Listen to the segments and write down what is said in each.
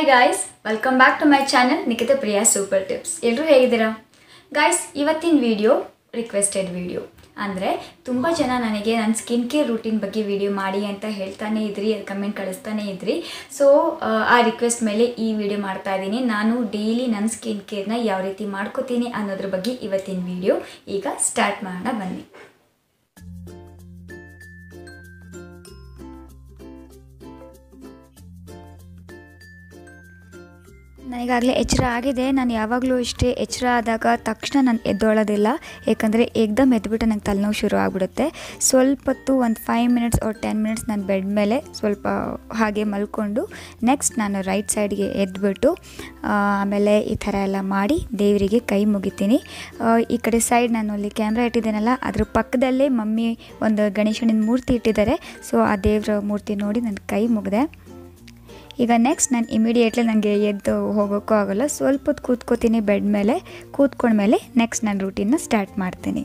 hi guys welcome back to my channel Nikhita Priya super tips ಎಲ್ಲರೂ ಹೇಗಿದ್ದೀರಾ guys ಇವತ್ತಿನ video requested video ಅಂದರೆ ತುಂಬ ಜನ ನನಗೆ ನನ್ನ ಸ್ಕಿನ್ ಕೇರ್ ರೂಟೀನ್ ಬಗ್ಗೆ ವಿಡಿಯೋ ಮಾಡಿ ಅಂತ ಹೇಳ್ತಾನೆ ಇದ್ರಿ ಕಮೆಂಟ್ ಕಳಿಸ್ತಾನೆ ಇದ್ರಿ ಸೊ ಆ ರಿಕ್ವೆಸ್ಟ್ ಮೇಲೆ ಈ ವಿಡಿಯೋ ಮಾಡ್ತಾ ಇದ್ದೀನಿ ನಾನು ಡೈಲಿ ನನ್ನ ಸ್ಕಿನ್ ಕೇರ್ನ ಯಾವ ರೀತಿ ಮಾಡ್ಕೋತೀನಿ ಅನ್ನೋದ್ರ ಬಗ್ಗೆ ಇವತ್ತಿನ ವಿಡಿಯೋ ಈಗ ಸ್ಟಾರ್ಟ್ ಮಾಡೋಣ ಬನ್ನಿ ನನಗಾಗಲೇ ಎಚ್ಚರ ಆಗಿದೆ ನಾನು ಯಾವಾಗಲೂ ಇಷ್ಟೇ ಎಚ್ಚರ ಆದಾಗ ತಕ್ಷಣ ನಾನು ಎದ್ದೊಳ್ಳೋದಿಲ್ಲ ಏಕೆಂದರೆ ಏಕ್ದಮ್ ಎದ್ಬಿಟ್ಟು ನಂಗೆ ತಲೆನೋವು ಶುರು ಆಗಿಬಿಡುತ್ತೆ ಸ್ವಲ್ಪ ಹೊತ್ತು ಒಂದು five minutes or ten minutes ನಾನು ಬೆಡ್ ಮೇಲೆ ಸ್ವಲ್ಪ ಹಾಗೆ ಮಲ್ಕೊಂಡು ನೆಕ್ಸ್ಟ್ ನಾನು ರೈಟ್ ಸೈಡ್ಗೆ ಎದ್ಬಿಟ್ಟು ಆಮೇಲೆ ಈ ಥರ ಎಲ್ಲ ಮಾಡಿ ದೇವರಿಗೆ ಕೈ ಮುಗಿತೀನಿ ಈ ಕಡೆ ಸೈಡ್ ನಾನು ಅಲ್ಲಿ ಕ್ಯಾಮ್ರಾ ಇಟ್ಟಿದ್ದೀನಲ್ಲ ಅದ್ರ ಪಕ್ಕದಲ್ಲೇ ಮಮ್ಮಿ ಒಂದು ಗಣೇಶನಿನ ಮೂರ್ತಿ ಇಟ್ಟಿದ್ದಾರೆ ಸೊ ಆ ದೇವರ ಮೂರ್ತಿ ನೋಡಿ ನನ್ನ ಕೈ ಮುಗಿದೆ ಈಗ ನೆಕ್ಸ್ಟ್ ನಾನು ಇಮಿಡಿಯೇಟ್ಲಿ ನನಗೆ ಎದ್ದು ಹೋಗೋಕ್ಕೂ ಆಗೋಲ್ಲ ಸ್ವಲ್ಪ ಹೊತ್ತು ಕೂತ್ಕೋತೀನಿ ಬೆಡ್ ಮೇಲೆ ಕೂತ್ಕೊಂಡ್ಮೇಲೆ ನೆಕ್ಸ್ಟ್ ನಾನು ರೂಟೀನ್ನ ಸ್ಟಾರ್ಟ್ ಮಾಡ್ತೀನಿ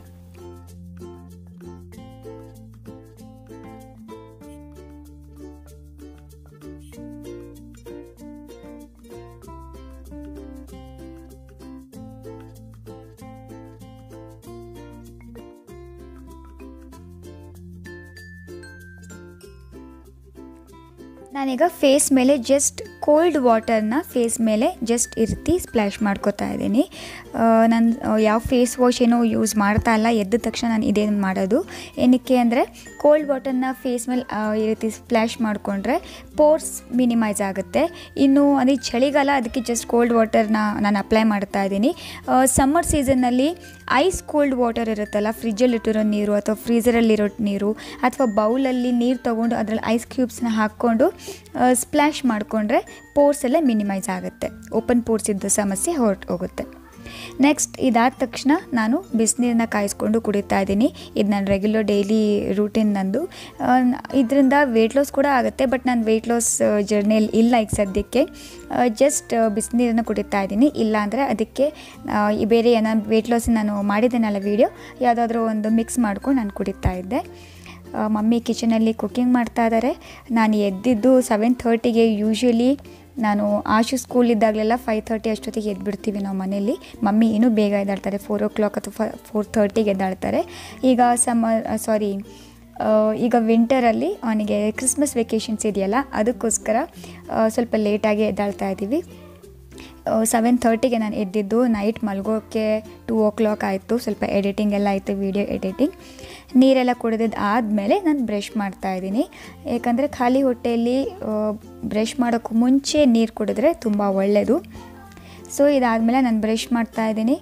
ನಾನೀಗ ಫೇಸ್ ಮೇಲೆ ಜಸ್ಟ್ ಕೋಲ್ಡ್ ವಾಟರ್ನ ಫೇಸ್ ಮೇಲೆ ಜಸ್ಟ್ ಇರ್ತಿ ಸ್ಪ್ಲ್ಯಾಶ್ ಮಾಡ್ಕೋತಾ ಇದ್ದೀನಿ ನಾನು ಯಾವ ಫೇಸ್ ವಾಶ್ ಏನೋ ಯೂಸ್ ಮಾಡ್ತಾ ಇಲ್ಲ ಎದ್ದ ತಕ್ಷಣ ನಾನು ಇದೇನು ಮಾಡೋದು ಏನಕ್ಕೆ ಅಂದರೆ ಕೋಲ್ಡ್ ವಾಟರ್ನ ಫೇಸ್ ಮೇಲೆ ಈ ರೀತಿ ಸ್ಪ್ಲ್ಯಾಶ್ ಮಾಡಿಕೊಂಡ್ರೆ ಪೋರ್ಸ್ ಮಿನಿಮೈಸ್ ಆಗುತ್ತೆ ಇನ್ನು ಅದೇ ಚಳಿಗಾಲ ಅದಕ್ಕೆ ಜಸ್ಟ್ ಕೋಲ್ಡ್ ವಾಟರ್ನ ನಾನು ಅಪ್ಲೈ ಮಾಡ್ತಾ ಇದ್ದೀನಿ ಸಮ್ಮರ್ ಸೀಸನ್ನಲ್ಲಿ ಐಸ್ ಕೋಲ್ಡ್ ವಾಟರ್ ಇರುತ್ತಲ್ಲ ಫ್ರಿಜ್ಜಲ್ಲಿ ಇಟ್ಟಿರೋ ನೀರು ಅಥವಾ ಫ್ರೀಸರಲ್ಲಿರೋ ನೀರು ಅಥವಾ ಬೌಲಲ್ಲಿ ನೀರು ತೊಗೊಂಡು ಅದರಲ್ಲಿ ಐಸ್ ಕ್ಯೂಬ್ಸ್ನ ಹಾಕ್ಕೊಂಡು ಸ್ಪ್ಲ್ಯಾಶ್ ಮಾಡಿಕೊಂಡ್ರೆ ಪೋರ್ಸ್ ಎಲ್ಲ ಮಿನಿಮೈಸ್ ಆಗುತ್ತೆ ಓಪನ್ ಪೋರ್ಸ್ ಇದ್ದ ಸಮಸ್ಯೆ ಹೊರಟು ಹೋಗುತ್ತೆ ನೆಕ್ಸ್ಟ್ ಇದಾದ ತಕ್ಷಣ ನಾನು ಬಿಸಿನೀರನ್ನ ಕಾಯಿಸ್ಕೊಂಡು ಕುಡಿತಾ ಇದ್ದೀನಿ ಇದು ನಾನು ರೆಗ್ಯುಲರ್ ಡೈಲಿ ರೂಟೀನ್ ನಂದು ಇದರಿಂದ ವೆಯ್ಟ್ ಲಾಸ್ ಕೂಡ ಆಗುತ್ತೆ ಬಟ್ ನಾನು ವೆಯ್ಟ್ ಲಾಸ್ ಜರ್ನಿಯಲ್ಲಿ ಇಲ್ಲ ಈಗ ಸದ್ಯಕ್ಕೆ ಜಸ್ಟ್ ಬಿಸಿನೀರನ್ನು ಕುಡಿತಾ ಇದ್ದೀನಿ ಇಲ್ಲ ಅಂದರೆ ಅದಕ್ಕೆ ಬೇರೆ ನಾನು ವೆಯ್ಟ್ ಲಾಸ್ ನಾನು ಮಾಡಿದ್ದೇನಲ್ಲ ವೀಡಿಯೋ ಯಾವುದಾದ್ರೂ ಒಂದು ಮಿಕ್ಸ್ ಮಾಡ್ಕೊಂಡು ನಾನು ಕುಡಿತಾ ಇದ್ದೆ ಮಮ್ಮಿ ಕಿಚನಲ್ಲಿ ಕುಕ್ಕಿಂಗ್ ಮಾಡ್ತಾ ಇದ್ದಾರೆ ನಾನು ಎದ್ದಿದ್ದು ಸೆವೆನ್ ಥರ್ಟಿಗೆ ಯೂಶ್ವಲಿ ನಾನು ಆಶು ಸ್ಕೂಲ್ ಇದ್ದಾಗಲೆಲ್ಲ ಫೈವ್ ತರ್ಟಿ ಅಷ್ಟೊತ್ತಿಗೆ ಎದ್ಬಿಡ್ತೀವಿ ನಾವು ಮನೇಲಿ ಮಮ್ಮಿ ಇನ್ನೂ ಬೇಗ ಎದ್ದಾಳ್ತಾರೆ ಫೋರ್ ಓ ಕ್ಲಾಕ್ ಅಥವಾ ಫೋರ್ ಥರ್ಟಿಗೆ ಎದ್ದಾಳ್ತಾರೆ ಈಗ ಸಮ್ಮರ್ ಸಾರಿ ಈಗ ವಿಂಟರಲ್ಲಿ ಅವನಿಗೆ ಕ್ರಿಸ್ಮಸ್ ವೆಕೇಷನ್ಸ್ ಇದೆಯಲ್ಲ ಅದಕ್ಕೋಸ್ಕರ ಸ್ವಲ್ಪ ಲೇಟಾಗಿ ಎದ್ದಾಳ್ತಾ ಇದ್ದೀವಿ ಸೆವೆನ್ ಥರ್ಟಿಗೆ ನಾನು ಎದ್ದಿದ್ದು ನೈಟ್ ಮಲ್ಗೋಕ್ಕೆ ಟೂ ಓ ಕ್ಲಾಕ್ ಆಯಿತು ಸ್ವಲ್ಪ ಎಡಿಟಿಂಗ್ ಎಲ್ಲ ಆಯಿತು ವೀಡಿಯೋ ಎಡಿಟಿಂಗ್ ನೀರೆಲ್ಲ ಕುಡಿದಿದ್ದು ಆದಮೇಲೆ ನಾನು ಬ್ರಷ್ ಮಾಡ್ತಾಯಿದ್ದೀನಿ ಯಾಕಂದರೆ ಖಾಲಿ ಹೊಟ್ಟೆಯಲ್ಲಿ ಬ್ರಷ್ ಮಾಡೋಕ್ಕೂ ಮುಂಚೆ ನೀರು ಕುಡಿದ್ರೆ ತುಂಬ ಒಳ್ಳೆಯದು ಸೊ ಇದಾದಮೇಲೆ ನಾನು ಬ್ರಷ್ ಮಾಡ್ತಾಯಿದ್ದೀನಿ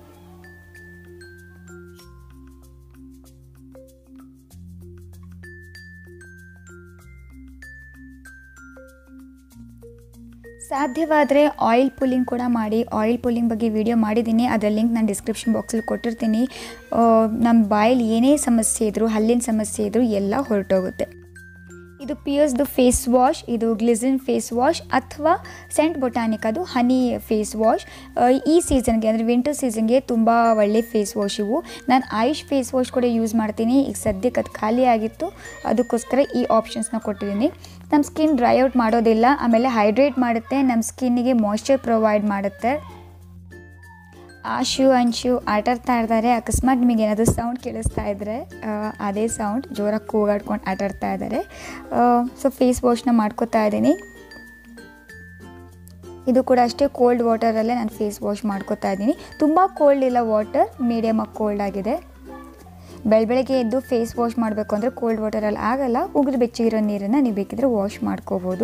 ಸಾಧ್ಯವಾದರೆ ಆಯಿಲ್ ಪುಲ್ಲಿಂಗ್ ಕೂಡ ಮಾಡಿ ಆಯಿಲ್ ಪುಲ್ಲಿಂಗ್ ಬಗ್ಗೆ ವಿಡಿಯೋ ಮಾಡಿದ್ದೀನಿ ಅದರ ಲಿಂಕ್ ನಾನು ಡಿಸ್ಕ್ರಿಪ್ಷನ್ ಬಾಕ್ಸಲ್ಲಿ ಕೊಟ್ಟಿರ್ತೀನಿ ನಮ್ಮ ಬಾಯಲ್ಲಿ ಏನೇ ಸಮಸ್ಯೆ ಇದ್ದರೂ ಹಲ್ಲಿನ ಸಮಸ್ಯೆ ಇದ್ದರೂ ಎಲ್ಲ ಹೊರಟೋಗುತ್ತೆ ಇದು ಪಿಯರ್ಸ್ದು ಫೇಸ್ ವಾಶ್ ಇದು ಗ್ಲಿಸಿನ್ ಫೇಸ್ ವಾಶ್ ಅಥವಾ ಸೆಂಟ್ ಬೊಟಾನಿಕದು ಹನಿ ಫೇಸ್ ವಾಶ್ ಈ ಸೀಸನ್ಗೆ ಅಂದರೆ ವಿಂಟರ್ ಸೀಸನ್ಗೆ ತುಂಬ ಒಳ್ಳೆ ಫೇಸ್ ವಾಶ್ ಇವು ನಾನು ಆಯುಷ್ ಫೇಸ್ ವಾಶ್ ಕೂಡ ಯೂಸ್ ಮಾಡ್ತೀನಿ ಈಗ ಸದ್ಯಕ್ಕೆ ಅದು ಖಾಲಿ ಆಗಿತ್ತು ಅದಕ್ಕೋಸ್ಕರ ಈ ಆಪ್ಷನ್ಸ್ನ ಕೊಟ್ಟಿದ್ದೀನಿ ನಮ್ಮ ಸ್ಕಿನ್ ಡ್ರೈ ಔಟ್ ಮಾಡೋದಿಲ್ಲ ಆಮೇಲೆ ಹೈಡ್ರೇಟ್ ಮಾಡುತ್ತೆ ನಮ್ಮ ಸ್ಕಿನ್ನಿಗೆ ಮಾಯ್ಶ್ಚರ್ ಪ್ರೊವೈಡ್ ಮಾಡುತ್ತೆ ಆಶು ಅಂಶು ಆಟಾಡ್ತಾ ಇದ್ದಾರೆ ಅಕಸ್ಮಾತ್ ನಿಮಗೆ ಏನಾದರೂ ಸೌಂಡ್ ಕೇಳಿಸ್ತಾ ಇದ್ದರೆ ಅದೇ ಸೌಂಡ್ ಜೋರಾಗಿ ಕೂಗಾಡ್ಕೊಂಡು ಆಟಾಡ್ತಾ ಇದ್ದಾರೆ ಸೊ ಫೇಸ್ ವಾಶ್ನ ಮಾಡ್ಕೋತಾ ಇದ್ದೀನಿ ಇದು ಕೂಡ ಅಷ್ಟೇ ಕೋಲ್ಡ್ ವಾಟರಲ್ಲೇ ನಾನು ಫೇಸ್ ವಾಶ್ ಮಾಡ್ಕೋತಾ ಇದ್ದೀನಿ ತುಂಬ ಕೋಲ್ಡ್ ಇಲ್ಲ ವಾಟರ್ ಮೀಡಿಯಮಾಗಿ ಕೋಲ್ಡ್ ಆಗಿದೆ ಬೆಳ ಬೆಳಗ್ಗೆ ಎದ್ದು ಫೇಸ್ ವಾಶ್ ಮಾಡಬೇಕು ಅಂದರೆ ಕೋಲ್ಡ್ ವಾಟರಲ್ಲಿ ಆಗಲ್ಲ ಉಗಿದು ಬೆಚ್ಚಗಿರೋ ನೀರನ್ನು ನೀವು ಬೇಕಿದ್ರೆ ವಾಶ್ ಮಾಡ್ಕೋಬೋದು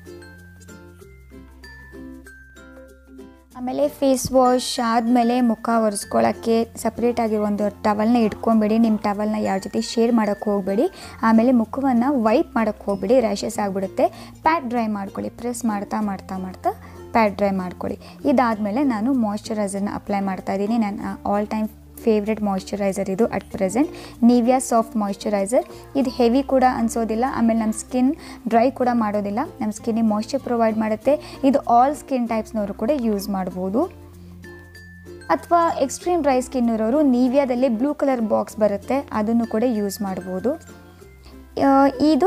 ಆಮೇಲೆ ಫೇಸ್ ವಾಶ್ ಆದಮೇಲೆ ಮುಖ ಒರೆಸ್ಕೊಳ್ಳೋಕ್ಕೆ ಸಪ್ರೇಟಾಗಿರೋ ಒಂದು ಟವಲ್ನ ಇಟ್ಕೊಂಬೇಡಿ ನಿಮ್ಮ ಟವಲ್ನ ಯಾರ ಜೊತೆ ಶೇರ್ ಮಾಡೋಕ್ಕೆ ಹೋಗಬೇಡಿ ಆಮೇಲೆ ಮುಖವನ್ನು ವೈಪ್ ಮಾಡೋಕ್ಕೆ ಹೋಗಬೇಡಿ ರ್ಯಾಷಸ್ ಆಗಿಬಿಡುತ್ತೆ ಪ್ಯಾಟ್ ಡ್ರೈ ಮಾಡ್ಕೊಳ್ಳಿ ಪ್ರೆಸ್ ಮಾಡ್ತಾ ಮಾಡ್ತಾ ಮಾಡ್ತಾ ಪ್ಯಾಟ್ ಡ್ರೈ ಮಾಡ್ಕೊಳ್ಳಿ ಇದಾದಮೇಲೆ ನಾನು ಮಾಯ್ಶ್ಚರೈಸರ್ನ ಅಪ್ಲೈ ಮಾಡ್ತಾ ಇದ್ದೀನಿ ನಾನು ಆಲ್ ಟೈಮ್ ಫೇವ್ರೆಟ್ ಮಾಯ್ಶ್ಚರೈಸರ್ ಇದು at present Nivea soft moisturiser ಇದು ಹೆವಿ ಕೂಡ ಅನಿಸೋದಿಲ್ಲ ಆಮೇಲೆ ನಮ್ಮ ಸ್ಕಿನ್ ಡ್ರೈ ಕೂಡ ಮಾಡೋದಿಲ್ಲ ನಮ್ಮ ಸ್ಕಿನ್ನಿಗೆ ಮಾಯ್ಶ್ಚರ್ ಪ್ರೊವೈಡ್ ಮಾಡುತ್ತೆ ಇದು ಆಲ್ ಸ್ಕಿನ್ ಟೈಪ್ಸ್ನವರು ಕೂಡ ಯೂಸ್ ಮಾಡ್ಬೋದು ಅಥವಾ ಎಕ್ಸ್ಟ್ರೀಮ್ ಡ್ರೈ ಸ್ಕಿನ್ ಇರೋರು ನೀವಿಯಾದಲ್ಲಿ ಬ್ಲೂ ಕಲರ್ ಬಾಕ್ಸ್ ಬರುತ್ತೆ ಅದನ್ನು ಕೂಡ ಯೂಸ್ ಮಾಡ್ಬೋದು ಇದು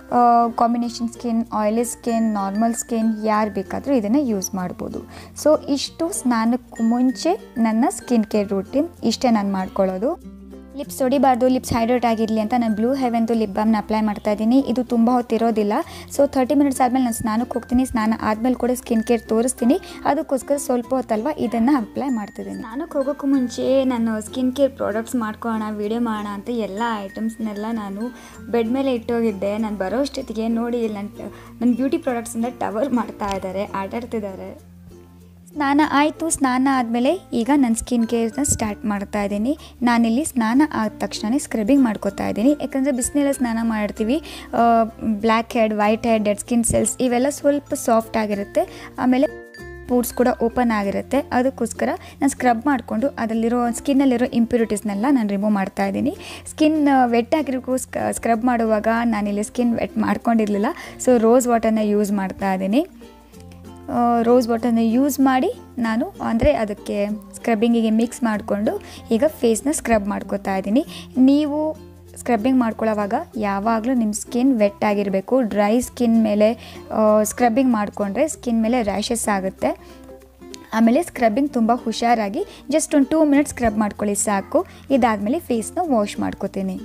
combination skin oily skin normal skin ಯಾರು ಬೇಕಾದರೂ ಇದನ್ನು ಯೂಸ್ ಮಾಡ್ಬೋದು ಸೊ ಇಷ್ಟು ಸ್ನಾನಕ್ಕೂ ಮುಂಚೆ ನನ್ನ ಸ್ಕಿನ್ ಕೇರ್ ರೂಟೀನ್ ಇಷ್ಟೇ ನಾನು ಮಾಡ್ಕೊಳ್ಳೋದು ಲಿಪ್ಸ್ ಹೊಡಿಬಾರ್ದು ಲಿಪ್ಸ್ ಹೈಡ್ರೇಟ್ ಆಗಿರಲಿ ಅಂತ ನಾನು ಬ್ಲೂ ಹೆವೆನ್ದು ಲಿಪ್ ಬಾಮ್ನ ಅಪ್ಲೈ ಮಾಡ್ತಾ ಇದ್ದೀನಿ ಇದು ತುಂಬ ಹೊತ್ತಿರೋದಿಲ್ಲ ಸೊ ತರ್ಟಿ ಮಿನಿಟ್ಸ್ ಆದಮೇಲೆ ನಾನು ಸ್ನಾನಕ್ಕೆ ಹೋಗ್ತೀನಿ ಸ್ನಾನ ಆದಮೇಲೆ ಕೂಡ ಸ್ಕಿನ್ ಕೇರ್ ತೋರಿಸ್ತೀನಿ ಅದಕ್ಕೋಸ್ಕರ ಸ್ವಲ್ಪ ಹೊತ್ತಲ್ವ ಇದನ್ನು ಅಪ್ಲೈ ಮಾಡ್ತಿದ್ದೀನಿ ಸ್ನಾನಕ್ಕೆ ಹೋಗೋಕ್ಕೂ ಮುಂಚೆ ನಾನು ಸ್ಕಿನ್ ಕೇರ್ ಪ್ರಾಡಕ್ಟ್ಸ್ ಮಾಡ್ಕೊಳ್ಳೋಣ ವೀಡಿಯೋ ಮಾಡೋಣ ಅಂತ ಎಲ್ಲ ಐಟಮ್ಸ್ನೆಲ್ಲ ನಾನು ಬೆಡ್ ಮೇಲೆ ಇಟ್ಟೋಗಿದ್ದೆ ನಾನು ಬರೋ ಅಷ್ಟೊತ್ತಿಗೆ ನೋಡಿ ನನ್ನ ನನ್ನ ಬ್ಯೂಟಿ ಪ್ರಾಡಕ್ಟ್ಸಿಂದ ಟವರ್ ಮಾಡ್ತಾ ಇದ್ದಾರೆ ಆಟಾಡ್ತಿದ್ದಾರೆ ಸ್ನಾನ ಆಯಿತು ಸ್ನಾನ ಆದಮೇಲೆ ಈಗ ನನ್ನ ಸ್ಕಿನ್ ಕೇರ್ನ ಸ್ಟಾರ್ಟ್ ಮಾಡ್ತಾ ಇದ್ದೀನಿ ನಾನಿಲ್ಲಿ ಸ್ನಾನ ಆದ ತಕ್ಷಣ ಸ್ಕ್ರಬ್ಬಿಂಗ್ ಮಾಡ್ಕೋತಾ ಇದ್ದೀನಿ ಯಾಕಂದರೆ ಬಿಸಿನೀರಲ್ಲಿ ಸ್ನಾನ ಮಾಡ್ತೀವಿ black head white head dead skin cells ಇವೆಲ್ಲ ಸ್ವಲ್ಪ ಸಾಫ್ಟ್ ಆಗಿರುತ್ತೆ ಆಮೇಲೆ ಪೂರ್ಸ್ ಕೂಡ ಓಪನ್ ಆಗಿರುತ್ತೆ ಅದಕ್ಕೋಸ್ಕರ ನಾನು ಸ್ಕ್ರಬ್ ಮಾಡಿಕೊಂಡು ಅದರಲ್ಲಿರೋ ಸ್ಕಿನ್ನಲ್ಲಿರೋ ಇಂಪ್ಯೂರಿಟೀಸ್ನೆಲ್ಲ ನಾನು ರಿಮೂವ್ ಮಾಡ್ತಾ ಇದ್ದೀನಿ ಸ್ಕಿನ್ ವೆಟ್ ಆಗಿರೋಕ್ಕೂ ಸ್ಕ್ರಬ್ ಮಾಡುವಾಗ ನಾನಿಲ್ಲಿ ಸ್ಕಿನ್ ವೆಟ್ ಮಾಡ್ಕೊಂಡಿರಲಿಲ್ಲ ಸೊ ರೋಸ್ ವಾಟರ್ನ ಯೂಸ್ ಮಾಡ್ತಾ ಇದ್ದೀನಿ ರೋಸ್ ವಾಟರ್ನ ಯೂಸ್ ಮಾಡಿ ನಾನು ಅಂದರೆ ಅದಕ್ಕೆ ಸ್ಕ್ರಬ್ಬಿಂಗಿಗೆ ಮಿಕ್ಸ್ ಮಾಡಿಕೊಂಡು ಈಗ ಫೇಸ್ನ ಸ್ಕ್ರಬ್ ಮಾಡ್ಕೋತಾ ಇದ್ದೀನಿ ನೀವು ಸ್ಕ್ರಬ್ಬಿಂಗ್ ಮಾಡ್ಕೊಳ್ಳೋವಾಗ ಯಾವಾಗಲೂ ನಿಮ್ಮ ಸ್ಕಿನ್ ವೆಟ್ ಆಗಿರಬೇಕು ಡ್ರೈ ಸ್ಕಿನ್ ಮೇಲೆ ಸ್ಕ್ರಬ್ಬಿಂಗ್ ಮಾಡಿಕೊಂಡ್ರೆ ಸ್ಕಿನ್ ಮೇಲೆ ರ್ಯಾಷಸ್ ಆಗುತ್ತೆ ಆಮೇಲೆ ಸ್ಕ್ರಬ್ಬಿಂಗ್ ತುಂಬ ಹುಷಾರಾಗಿ ಜಸ್ಟ್ ಒಂದು ಟೂ ಮಿನಿಟ್ಸ್ ಸ್ಕ್ರಬ್ ಮಾಡ್ಕೊಳ್ಳಿ ಸಾಕು ಇದಾದಮೇಲೆ ಫೇಸ್ನ ವಾಶ್ ಮಾಡ್ಕೋತೀನಿ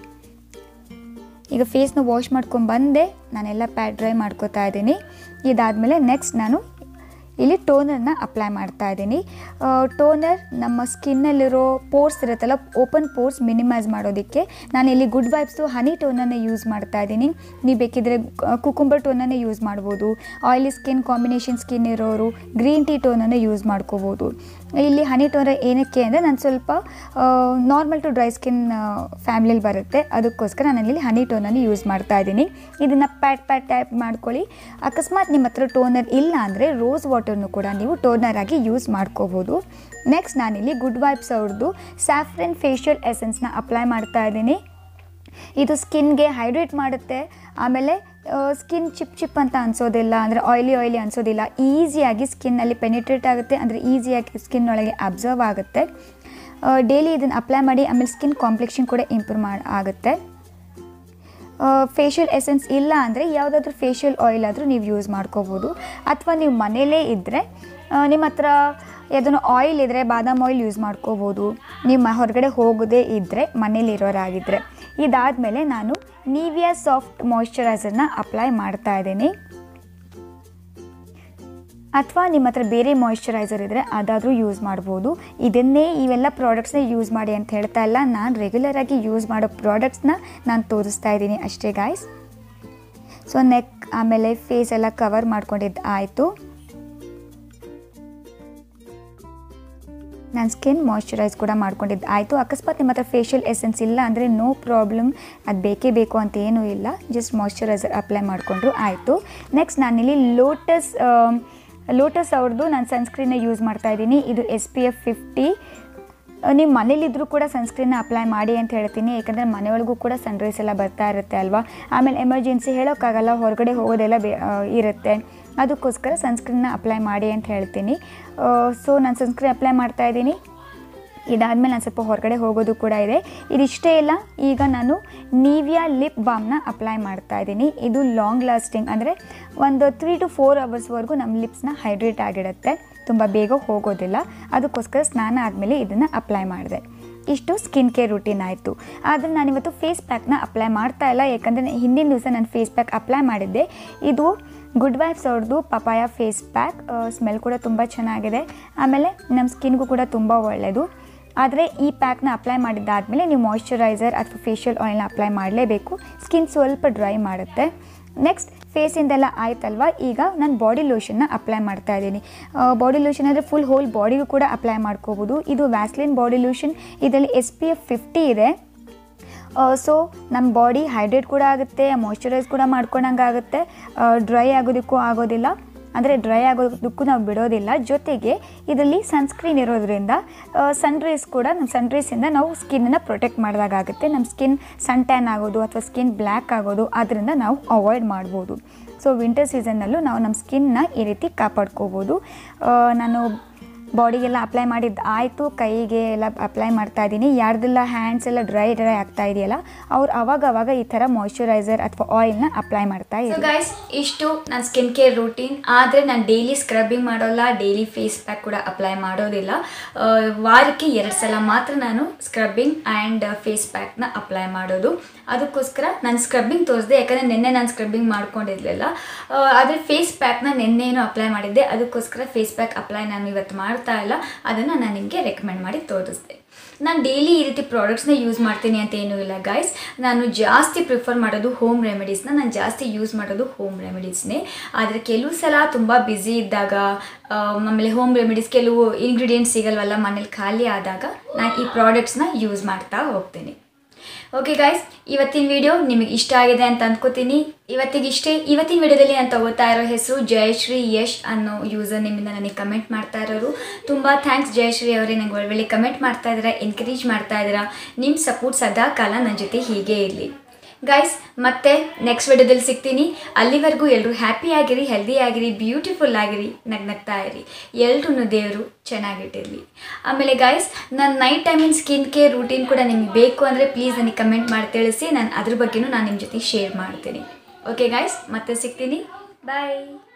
ಈಗ ಫೇಸ್ನ ವಾಶ್ ಮಾಡ್ಕೊಂಡು ಬಂದೆ ನಾನೆಲ್ಲ ಪ್ಯಾಡ್ ಡ್ರೈ ಮಾಡ್ಕೋತಾ ಇದ್ದೀನಿ ಇದಾದಮೇಲೆ ನೆಕ್ಸ್ಟ್ ನಾನು ಇಲ್ಲಿ ಟೋನರ್ನ ಅಪ್ಲೈ ಮಾಡ್ತಾ ಇದ್ದೀನಿ ಟೋನರ್ ನಮ್ಮ ಸ್ಕಿನ್ನಲ್ಲಿರೋ ಪೋರ್ಸ್ ಇರುತ್ತಲ್ಲ ಓಪನ್ ಪೋರ್ಸ್ ಮಿನಿಮೈಸ್ ಮಾಡೋದಕ್ಕೆ ನಾನು ಇಲ್ಲಿ ಗುಡ್ ವೈಬ್ಸ್ದು ಹನಿ ಟೋನನ್ನು ಯೂಸ್ ಮಾಡ್ತಾ ಇದ್ದೀನಿ ನೀವು ಬೇಕಿದ್ರೆ ಕುಕುಂಬರ್ ಟೋನನ್ನು ಯೂಸ್ ಮಾಡ್ಬೋದು ಆಯಿಲಿ ಸ್ಕಿನ್ ಕಾಂಬಿನೇಷನ್ ಸ್ಕಿನ್ ಇರೋರು ಗ್ರೀನ್ ಟೀ ಟೋನನ್ನು ಯೂಸ್ ಮಾಡ್ಕೋಬೋದು ಇಲ್ಲಿ ಹನಿ ಟೋನರ್ ಏನಕ್ಕೆ ಅಂದರೆ ನಾನು ಸ್ವಲ್ಪ ನಾರ್ಮಲ್ ಟು ಡ್ರೈ ಸ್ಕಿನ್ ಫ್ಯಾಮ್ಲಿಲಿ ಬರುತ್ತೆ ಅದಕ್ಕೋಸ್ಕರ ನಾನು ಇಲ್ಲಿ ಹನಿ ಟೋನನ್ನು ಯೂಸ್ ಮಾಡ್ತಾ ಇದ್ದೀನಿ ಇದನ್ನು ಪ್ಯಾಟ್ ಪ್ಯಾಟ್ ಟ್ಯಾಪ್ ಮಾಡ್ಕೊಳ್ಳಿ ಅಕಸ್ಮಾತ್ ನಿಮ್ಮ ಹತ್ರ ಟೋನರ್ ಇಲ್ಲ ಅಂದರೆ ರೋಸ್ ವಾಟರ್ನು ಕೂಡ ನೀವು ಟೋನರ್ ಆಗಿ ಯೂಸ್ ಮಾಡ್ಕೋಬೋದು ನೆಕ್ಸ್ಟ್ ನಾನಿಲ್ಲಿ ಗುಡ್ ವೈಬ್ಸ್ ಅವ್ರದ್ದು ಸ್ಯಾಫ್ರನ್ ಫೇಶಿಯಲ್ ಎಸೆನ್ಸ್ನ ಅಪ್ಲೈ ಮಾಡ್ತಾ ಇದ್ದೀನಿ ಇದು ಸ್ಕಿನ್ಗೆ ಹೈಡ್ರೇಟ್ ಮಾಡುತ್ತೆ ಆಮೇಲೆ ಸ್ಕಿನ್ ಚಿಪ್ ಚಿಪ್ ಅಂತ ಅನಿಸೋದಿಲ್ಲ ಅಂದರೆ ಆಯ್ಲಿ ಆಯ್ಲಿ ಅನಿಸೋದಿಲ್ಲ ಈಸಿಯಾಗಿ ಸ್ಕಿನ್ನಲ್ಲಿ ಪೆನಿಟ್ರೇಟ್ ಆಗುತ್ತೆ ಅಂದರೆ ಈಸಿಯಾಗಿ ಸ್ಕಿನ್ ಒಳಗೆ ಅಬ್ಸರ್ವ್ ಆಗುತ್ತೆ ಡೈಲಿ ಇದನ್ನು ಅಪ್ಲೈ ಮಾಡಿ ಆಮೇಲೆ ಸ್ಕಿನ್ ಕಾಂಪ್ಲೆಕ್ಷನ್ ಕೂಡ ಇಂಪ್ರೂವ್ ಮಾಡಿ ಆಗುತ್ತೆ ಫೇಶಿಯಲ್ ಎಸೆನ್ಸ್ ಇಲ್ಲ ಅಂದರೆ ಯಾವುದಾದ್ರೂ ಫೇಶಿಯಲ್ ಆಯಿಲ್ ಆದರೂ ನೀವು ಯೂಸ್ ಮಾಡ್ಕೋಬೋದು ಅಥವಾ ನೀವು ಮನೆಯಲ್ಲೇ ಇದ್ದರೆ ನಿಮ್ಮ ಹತ್ರ ಯಾವುದನ್ನು ಆಯಿಲ್ ಇದ್ದರೆ ಬಾದಾಮ್ ಆಯಿಲ್ ಯೂಸ್ ಮಾಡ್ಕೋಬೋದು ನೀವು ಹೊರಗಡೆ ಹೋಗೋದೇ ಇದ್ದರೆ ಮನೇಲಿ ಇರೋರಾಗಿದ್ದರೆ ಇದಾದಮೇಲೆ ನಾನು ನೀವಿಯಾ ಸಾಫ್ಟ್ ಮಾಯ್ಶ್ಚರೈಸರ್ನ ಅಪ್ಲೈ ಮಾಡ್ತಾ ಇದ್ದೀನಿ ಅಥವಾ ನಿಮ್ಮ ಹತ್ರ ಬೇರೆ ಮಾಯ್ಶ್ಚರೈಸರ್ ಇದ್ದರೆ ಅದಾದರೂ ಯೂಸ್ ಮಾಡ್ಬೋದು ಇದನ್ನೇ ಇವೆಲ್ಲ ಪ್ರಾಡಕ್ಟ್ಸ್ನ ಯೂಸ್ ಮಾಡಿ ಅಂತ ಹೇಳ್ತಾ ಇಲ್ಲ ನಾನು ರೆಗ್ಯುಲರಾಗಿ ಯೂಸ್ ಮಾಡೋ ಪ್ರಾಡಕ್ಟ್ಸ್ನ ನಾನು ತೋರಿಸ್ತಾ ಇದ್ದೀನಿ ಅಷ್ಟೇ ಗಾಯ್ಸ್ ಸೊ ನೆಕ್ ಆಮೇಲೆ ಫೇಸ್ ಎಲ್ಲ ಕವರ್ ಮಾಡ್ಕೊಂಡಿದ್ದು ಆಯಿತು ನಾನು ಸ್ಕಿನ್ ಮಾಯ್ಶ್ಚರೈಸ್ ಕೂಡ ಮಾಡ್ಕೊಂಡಿದ್ದು ಆಯಿತು ಅಕಸ್ಮಾತ್ ನಿಮ್ಮ ಹತ್ರ ಫೇಶಿಯಲ್ ಎಸೆನ್ಸ್ ಇಲ್ಲ ಅಂದರೆ ನೋ ಪ್ರಾಬ್ಲಮ್ ಅದು ಬೇಕೇ ಬೇಕು ಅಂತ ಏನೂ ಇಲ್ಲ ಜಸ್ಟ್ ಮಾಯ್ಶ್ಚರೈಸರ್ ಅಪ್ಲೈ ಮಾಡಿಕೊಂಡ್ರು ಆಯಿತು ನೆಕ್ಸ್ಟ್ ನಾನಿಲ್ಲಿ ಲೋಟಸ್ ಲೋಟಸ್ ಅವ್ರದ್ದು ನಾನು ಸನ್ಸ್ಕ್ರೀನ್ನ ಯೂಸ್ ಮಾಡ್ತಾ ಇದ್ದೀನಿ ಇದು ಎಸ್ ಪಿ ಎಫ್ ಫಿಫ್ಟಿ ನೀವು ಮನೇಲಿದ್ದರೂ ಕೂಡ ಸನ್ಸ್ಕ್ರೀನ್ನ ಅಪ್ಲೈ ಮಾಡಿ ಅಂತ ಹೇಳ್ತೀನಿ ಯಾಕಂದರೆ ಮನೆಯೊಳಗೂ ಕೂಡ ಸನ್ರೈಸ್ ಎಲ್ಲ ಬರ್ತಾ ಇರುತ್ತೆ ಅಲ್ವಾ ಆಮೇಲೆ ಎಮರ್ಜೆನ್ಸಿ ಹೇಳೋಕ್ಕಾಗಲ್ಲ ಹೊರಗಡೆ ಹೋಗೋದೆಲ್ಲ ಬೇ ಇರುತ್ತೆ ಅದಕ್ಕೋಸ್ಕರ ಸನ್ಸ್ಕ್ರೀನ್ನ ಅಪ್ಲೈ ಮಾಡಿ ಅಂತ ಹೇಳ್ತೀನಿ ಸೊ ನಾನು ಸನ್ಸ್ಕ್ರೀನ್ ಅಪ್ಲೈ ಮಾಡ್ತಾ ಇದ್ದೀನಿ ಇದಾದಮೇಲೆ ನಾನು ಸ್ವಲ್ಪ ಹೊರಗಡೆ ಹೋಗೋದು ಕೂಡ ಇದೆ ಇದಿಷ್ಟೇ ಇಲ್ಲ ಈಗ ನಾನು ನೀವಿಯಾ ಲಿಪ್ ಬಾಮ್ನ ಅಪ್ಲೈ ಮಾಡ್ತಾ ಇದ್ದೀನಿ ಇದು ಲಾಂಗ್ ಲಾಸ್ಟಿಂಗ್ ಅಂದರೆ ಒಂದು ತ್ರೀ ಟು ಫೋರ್ ಅವರ್ಸ್ವರೆಗೂ ನಮ್ಮ ಲಿಪ್ಸ್ನ ಹೈಡ್ರೇಟ್ ಆಗಿಡುತ್ತೆ ತುಂಬ ಬೇಗ ಹೋಗೋದಿಲ್ಲ ಅದಕ್ಕೋಸ್ಕರ ಸ್ನಾನ ಆದಮೇಲೆ ಇದನ್ನು ಅಪ್ಲೈ ಮಾಡಿದೆ ಇಷ್ಟು ಸ್ಕಿನ್ ಕೇರ್ ರುಟೀನ್ ಆಯಿತು ಆದರೆ ನಾನಿವತ್ತು ಫೇಸ್ ಪ್ಯಾಕ್ನ ಅಪ್ಲೈ ಮಾಡ್ತಾ ಇಲ್ಲ ಯಾಕಂದರೆ ಹಿಂದಿನ ದಿವಸ ನಾನು ಫೇಸ್ ಪ್ಯಾಕ್ ಅಪ್ಲೈ ಮಾಡಿದ್ದೆ ಇದು ಗುಡ್ ವೈಬ್ಸ್ ಅವ್ರದ್ದು ಪಪಾಯ ಫೇಸ್ ಪ್ಯಾಕ್ ಸ್ಮೆಲ್ ಕೂಡ ತುಂಬ ಚೆನ್ನಾಗಿದೆ ಆಮೇಲೆ ನಮ್ಮ ಸ್ಕಿನ್ಗೂ ಕೂಡ ತುಂಬ ಒಳ್ಳೆಯದು ಆದರೆ ಈ ಪ್ಯಾಕ್ನ ಅಪ್ಲೈ ಮಾಡಿದ್ದಾದಮೇಲೆ ನೀವು ಮಾಯ್ಶ್ಚರೈಸರ್ ಅಥವಾ ಫೇಶಿಯಲ್ ಆಯಿಲ್ನ ಅಪ್ಲೈ ಮಾಡಲೇಬೇಕು ಸ್ಕಿನ್ ಸ್ವಲ್ಪ ಡ್ರೈ ಮಾಡುತ್ತೆ ನೆಕ್ಸ್ಟ್ ಫೇಸಿಂದೆಲ್ಲ ಆಯ್ತಲ್ವ ಈಗ ನಾನು ಬಾಡಿ ಲೋಷನ್ನ ಅಪ್ಲೈ ಮಾಡ್ತಾ ಇದ್ದೀನಿ ಬಾಡಿ ಲೋಷನ್ ಅಂದರೆ ಫುಲ್ ಹೋಲ್ ಬಾಡಿಗೂ ಕೂಡ ಅಪ್ಲೈ ಮಾಡ್ಕೋಬೋದು ಇದು ವ್ಯಾಸ್ಲಿನ್ ಬಾಡಿ ಲೋಷನ್ ಇದರಲ್ಲಿ ಎಸ್ ಪಿ ಎಫ್ ಫಿಫ್ಟಿ ಇದೆ ಸೊ ನಮ್ಮ ಬಾಡಿ ಹೈಡ್ರೇಟ್ ಕೂಡ ಆಗುತ್ತೆ ಮಾಯ್ಶ್ಚರೈಸ್ ಕೂಡ ಮಾಡ್ಕೊಂಡಂಗೆ ಆಗುತ್ತೆ ಡ್ರೈ ಆಗೋದಕ್ಕೂ ಆಗೋದಿಲ್ಲ ಅಂದರೆ ಡ್ರೈ ಆಗೋದಕ್ಕೂ ನಾವು ಬಿಡೋದಿಲ್ಲ ಜೊತೆಗೆ ಇದರಲ್ಲಿ ಸನ್ಸ್ಕ್ರೀನ್ ಇರೋದ್ರಿಂದ ಸನ್ ರೈಸ್ ಕೂಡ ನಮ್ಮ ಸನ್ ರೈಸಿಂದ ನಾವು ಸ್ಕಿನ್ನನ್ನು ಪ್ರೊಟೆಕ್ಟ್ ಮಾಡಿದಾಗುತ್ತೆ ನಮ್ಮ ಸ್ಕಿನ್ ಸನ್ ಟ್ಯಾನ್ ಆಗೋದು ಅಥವಾ ಸ್ಕಿನ್ ಬ್ಲ್ಯಾಕ್ ಆಗೋದು ಅದರಿಂದ ನಾವು ಅವಾಯ್ಡ್ ಮಾಡ್ಬೋದು ಸೊ ವಿಂಟರ್ ಸೀಸನ್ನಲ್ಲೂ ನಾವು ನಮ್ಮ ಸ್ಕಿನ್ನ ಈ ರೀತಿ ಕಾಪಾಡ್ಕೋಬೋದು ನಾನು ಬಾಡಿಗೆಲ್ಲ ಅಪ್ಲೈ ಮಾಡಿದ್ದು ಆಯಿತು ಕೈಗೆ ಎಲ್ಲ ಅಪ್ಲೈ ಮಾಡ್ತಾ ಇದ್ದೀನಿ ಯಾರ್ದೆಲ್ಲ ಹ್ಯಾಂಡ್ಸ್ ಎಲ್ಲ ಡ್ರೈ ಡ್ರೈ ಆಗ್ತಾ ಇದೆಯಲ್ಲ ಅವ್ರು ಅವಾಗ ಅವಾಗ ಈ ಥರ ಮಾಯ್ಶ್ಚರೈಸರ್ ಅಥವಾ ಆಯಿಲ್ನ ಅಪ್ಲೈ ಮಾಡ್ತಾ ಇದ್ದೀನಿ ಗೈಸ್ ಇಷ್ಟು ನನ್ನ ಸ್ಕಿನ್ ಕೇರ್ ರೂಟೀನ್ ಆದರೆ ನಾನು ಡೈಲಿ ಸ್ಕ್ರಬ್ಬಿಂಗ್ ಮಾಡೋಲ್ಲ ಡೈಲಿ ಫೇಸ್ ಪ್ಯಾಕ್ ಕೂಡ ಅಪ್ಲೈ ಮಾಡೋದಿಲ್ಲ ಆ, ವಾರಕ್ಕೆ ಎರಡು ಸಲ ಮಾತ್ರ ನಾನು ಸ್ಕ್ರಬ್ಬಿಂಗ್ ಆ್ಯಂಡ್ ಫೇಸ್ ಪ್ಯಾಕ್ನ ಅಪ್ಲೈ ಮಾಡೋದು ಅದಕ್ಕೋಸ್ಕರ ನಾನು ಸ್ಕ್ರಬ್ಬಿಂಗ್ ತೋರಿಸಿದೆ ಯಾಕಂದರೆ ನಿನ್ನೆ ನಾನು ಸ್ಕ್ರಬ್ಬಿಂಗ್ ಮಾಡ್ಕೊಂಡಿರಲಿಲ್ಲ ಆದರೆ ಫೇಸ್ ಪ್ಯಾಕ್ನ ನಿನ್ನೆನೂ ಅಪ್ಲೈ ಮಾಡಿದ್ದೆ ಅದಕ್ಕೋಸ್ಕರ ಫೇಸ್ ಪ್ಯಾಕ್ ಅಪ್ಲೈ ನಾನು ಇವತ್ತು ಮಾಡ್ತಾ ಇಲ್ಲ ಅದನ್ನು ನಾನು ನಿಮಗೆ ರೆಕಮೆಂಡ್ ಮಾಡಿ ತೋರಿಸ್ದೆ ನಾನು ಡೈಲಿ ಈ ರೀತಿ ಪ್ರಾಡಕ್ಟ್ಸ್ನ ಯೂಸ್ ಮಾಡ್ತೀನಿ ಅಂತ ಏನೂ ಇಲ್ಲ ಗೈಸ್ ನಾನು ಜಾಸ್ತಿ ಪ್ರಿಫರ್ ಮಾಡೋದು ಹೋಮ್ ರೆಮಿಡೀಸ್ನ ನಾನು ಜಾಸ್ತಿ ಯೂಸ್ ಮಾಡೋದು ಹೋಮ್ ರೆಮಿಡೀಸ್ನೇ ಆದರೆ ಕೆಲವು ಸಲ ತುಂಬ ಬ್ಯುಸಿ ಇದ್ದಾಗ ಆ, ಆಮೇಲೆ ಹೋಮ್ ರೆಮಿಡೀಸ್ ಕೆಲವು ಇಂಗ್ರೀಡಿಯೆಂಟ್ಸ್ ಸಿಗಲ್ವಲ್ಲ ಮನೇಲಿ ಖಾಲಿ ಆದಾಗ ನಾನು ಈ ಪ್ರಾಡಕ್ಟ್ಸ್ನ ಯೂಸ್ ಮಾಡ್ತಾ ಹೋಗ್ತೀನಿ ಓಕೆ ಗಾಯ್ಸ್ ಇವತ್ತಿನ ವಿಡಿಯೋ ನಿಮಗೆ ಇಷ್ಟ ಆಗಿದೆ ಅಂತ ಅಂದ್ಕೋತೀನಿ ಇವತ್ತಿಗೆ ಇಷ್ಟೇ ಇವತ್ತಿನ ವಿಡಿಯೋದಲ್ಲಿ ನಾನು ತಗೋತಾ ಇರೋ ಹೆಸರು ಜಯಶ್ರೀ ಯಶ್ ಅನ್ನೋ ಯೂಸರ್ ನಿಮ್ಮಿಂದ ನನಗೆ ಕಮೆಂಟ್ ಮಾಡ್ತಾ ಇರೋರು ತುಂಬ ಥ್ಯಾಂಕ್ಸ್ ಜಯಶ್ರೀ ಅವರೇ ನಂಗೆ ಒಳ್ಳೆ ಕಮೆಂಟ್ ಮಾಡ್ತಾ ಇದ್ದೀರಾ ಎನ್ಕರೇಜ್ ಮಾಡ್ತಾ ಇದ್ದೀರಾ ನಿಮ್ಮ ಸಪೋರ್ಟ್ ಸದಾ ಕಾಲ ನನ್ನ ಜೊತೆ ಹೀಗೆ ಇರಲಿ ಗೈಸ್ ಮತ್ತೆ ನೆಕ್ಸ್ಟ್ ವಿಡಿಯೋದಲ್ಲಿ ಸಿಗ್ತೀನಿ ಅಲ್ಲಿವರೆಗೂ ಎಲ್ಲರೂ ಹ್ಯಾಪಿ ಆಗಿರಿ ಹೆಲ್ದಿ ಆಗಿರಿ ಬ್ಯೂಟಿಫುಲ್ ಆಗಿರಿ ನಗ್ನಗ್ತಾ ಇರಿ ಎಲ್ರೂ ದೇವರು ಚೆನ್ನಾಗಿಟ್ಟಿರಲಿ ಆಮೇಲೆ ಗೈಸ್ ನನ್ನ ನೈಟ್ ಟೈಮಿನ ಸ್ಕಿನ್ ಕೇರ್ ರೂಟೀನ್ ಕೂಡ ನಿಮಗೆ ಬೇಕು ಅಂದರೆ ಪ್ಲೀಸ್ ನನಗೆ ಕಮೆಂಟ್ ಮಾಡಿ ತಿಳಿಸಿ ನಾನು ಅದ್ರ ಬಗ್ಗೆನೂ ನಾನು ನಿಮ್ಮ ಜೊತೆ ಶೇರ್ ಮಾಡ್ತೀನಿ ಓಕೆ ಗೈಸ್ ಮತ್ತೆ ಸಿಗ್ತೀನಿ ಬಾಯ್